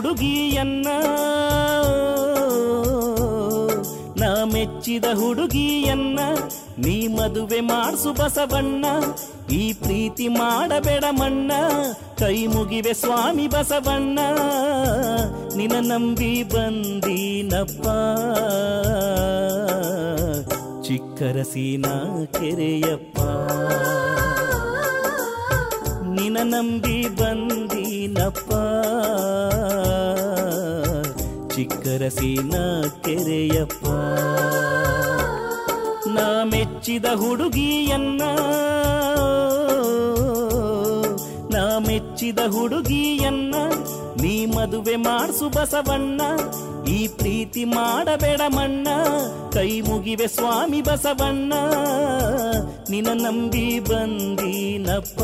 ಹುಡುಗಿಯನ್ನ ನಾ ಮೆಚ್ಚಿದ ಹುಡುಗಿಯನ್ನ ನೀ ಮದುವೆ ಮಾಡಿಸು ಬಸವಣ್ಣ ಈ ಪ್ರೀತಿ ಮಾಡಬೇಡ ಮಣ್ಣ ಕೈ ಮುಗಿವೆ ಸ್ವಾಮಿ ಬಸವಣ್ಣ ನಿನ ನಂಬಿ ಬಂದೀನಪ್ಪ ಚಿಕ್ಕರಸಿನ ಕೆರೆಯಪ್ಪ ನಿನ ನಂಬಿ ಬಂದೀನಪ್ಪ ಚಿಕ್ಕರಸಿನ ಕೆರೆಯಪ್ಪ ನಾ ಮೆಚ್ಚಿದ ಹುಡುಗಿಯನ್ನ ನಾ ಮೆಚ್ಚಿದ ಹುಡುಗಿಯನ್ನ ನೀ ಮದುವೆ ಮಾಡಿಸು ಬಸವಣ್ಣ ಈ ಪ್ರೀತಿ ಮಾಡಬೇಡ ಮಣ್ಣ ಕೈ ಮುಗಿವೆ ಸ್ವಾಮಿ ಬಸವಣ್ಣ ನಿನ ನಂಬಿ ಬಂದೀನಪ್ಪ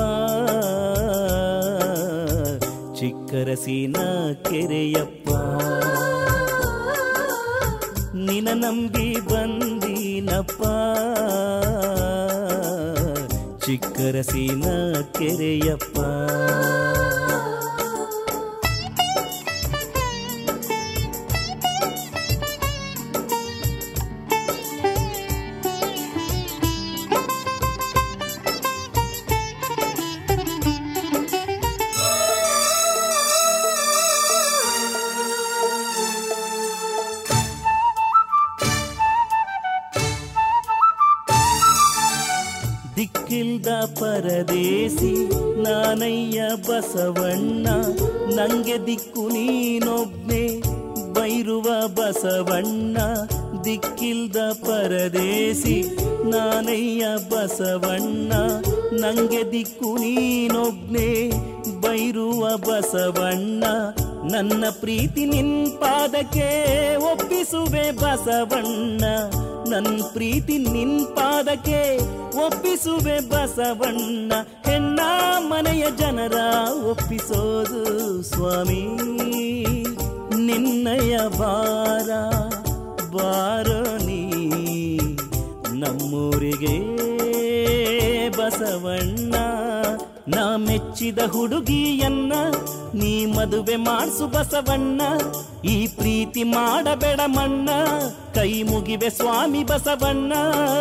ಚಿಕ್ಕರಸಿನ ಕೆರೆಯಪ್ಪ ನಿನ ನಂಬಿ ಬಂದೀನಪ್ಪ ಚಿಕ್ಕರಸಿನ ಕೆರೆಯಪ್ಪ ದಿಕ್ಕಿಲ್ದ ಪರದೇಸಿ ನಾನಯ್ಯ ಬಸವಣ್ಣ ನಂಗೆ ದಿಕ್ಕು ನೀನೊಬ್ನೇ ಬೈರುವ ಬಸವಣ್ಣ ದಿಕ್ಕಿಲ್ದ ಪರದೇಸಿ ನಾನಯ್ಯ ಬಸವಣ್ಣ ನಂಗೆ ದಿಕ್ಕು ನೀನೊಬ್ನೇ ಬೈರುವ ಬಸವಣ್ಣ ನನ್ನ ಪ್ರೀತಿ ನಿನ್ ಪಾದಕ್ಕೆ ಒಪ್ಪಿಸುವೆ ಬಸವಣ್ಣ ನನ್ನ ಪ್ರೀತಿ ನಿನ್ ಪಾದಕ್ಕೆ ಒಪ್ಪಿಸುವೆ ಬಸವಣ್ಣ ಹೆಣ್ಣ ಮನೆಯ ಜನರ ಒಪ್ಪಿಸೋದು ಸ್ವಾಮಿ ನಿನ್ನಯ ಬಾರ ಬಾರೋ ನೀ ನಮ್ಮೂರಿಗೆ ಬಸವಣ್ಣ ನಾ ಮೆಚ್ಚಿದ ಹುಡುಗಿಯನ್ನ ನೀ ಮದುವೆ ಮಾಡಿಸು ಬಸವಣ್ಣ ಈ ಪ್ರೀತಿ ಮಾಡಬೇಡ ಮಣ್ಣ ಕೈ ಮುಗಿವೆ ಸ್ವಾಮಿ ಬಸವಣ್ಣ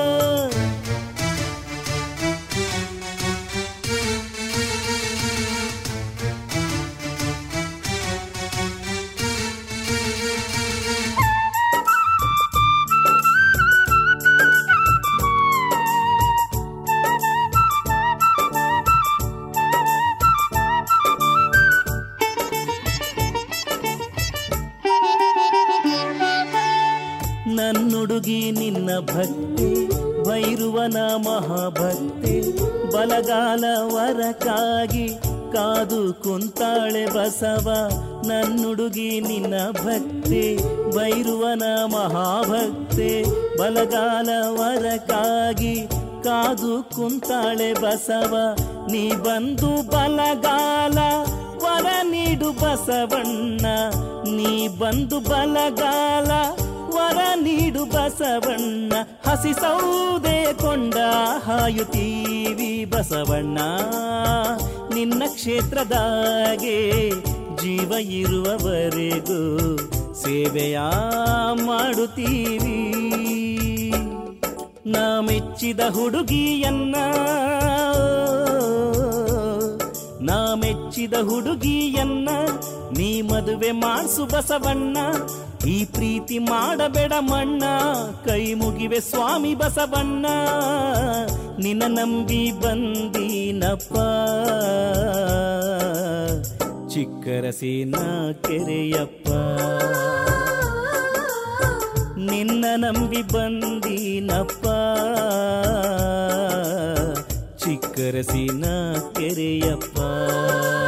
ನನ್ನುಡುಗಿ ನಿನ್ನ ಭಕ್ತಿ ಭೈರುವನ ಮಹಾಭಕ್ತಿ ಬಲಗಾಲ ವರಕ್ಕಾಗಿ ಕಾದು ಕುಂತಾಳೆ ಬಸವ ನನ್ನುಡುಗಿ ನಿನ್ನ ಭಕ್ತಿ ಭೈರುವನ ಮಹಾಭಕ್ತಿ ಬಲಗಾಲ ವರಕ್ಕಾಗಿ ಕಾದು ಕುಂತಾಳೆ ಬಸವ ನೀ ಬಂದು ಬಲಗಾಲ ವರ ನೀಡು ಬಸವಣ್ಣ ನೀ ಬಂದು ಬಲಗಾಲ ವರ ನೀಡು ಬಸವಣ್ಣ ಹಸಿ ಸೌದೆ ಕೊಂಡ ಹಾಯುತ್ತೀವಿ ಬಸವಣ್ಣ ನಿನ್ನ ಕ್ಷೇತ್ರದಾಗೆ ಜೀವ ಇರುವವರೆಗೂ ಸೇವೆಯ ಮಾಡುತ್ತೀವಿ ನಾ ಮೆಚ್ಚಿದ ಹುಡುಗಿಯನ್ನ ನಾ ಮೆಚ್ಚಿದ ಹುಡುಗಿಯನ್ನ ನೀ ಮದುವೆ ಮಾಡಿಸು ಬಸವಣ್ಣ ಈ ಪ್ರೀತಿ ಮಾಡಬೇಡ ಮಣ್ಣ ಕೈ ಮುಗಿವೆ ಸ್ವಾಮಿ ಬಸವಣ್ಣ ನಿನ್ನ ನಂಬಿ ಬಂದೀನಪ್ಪ ಚಿಕ್ಕರಸಿನ ಕೆರೆಯಪ್ಪ ನಿನ್ನ ನಂಬಿ ಬಂದೀನಪ್ಪ ಚಿಕ್ಕರಸಿನ ಕೆರೆಯಪ್ಪ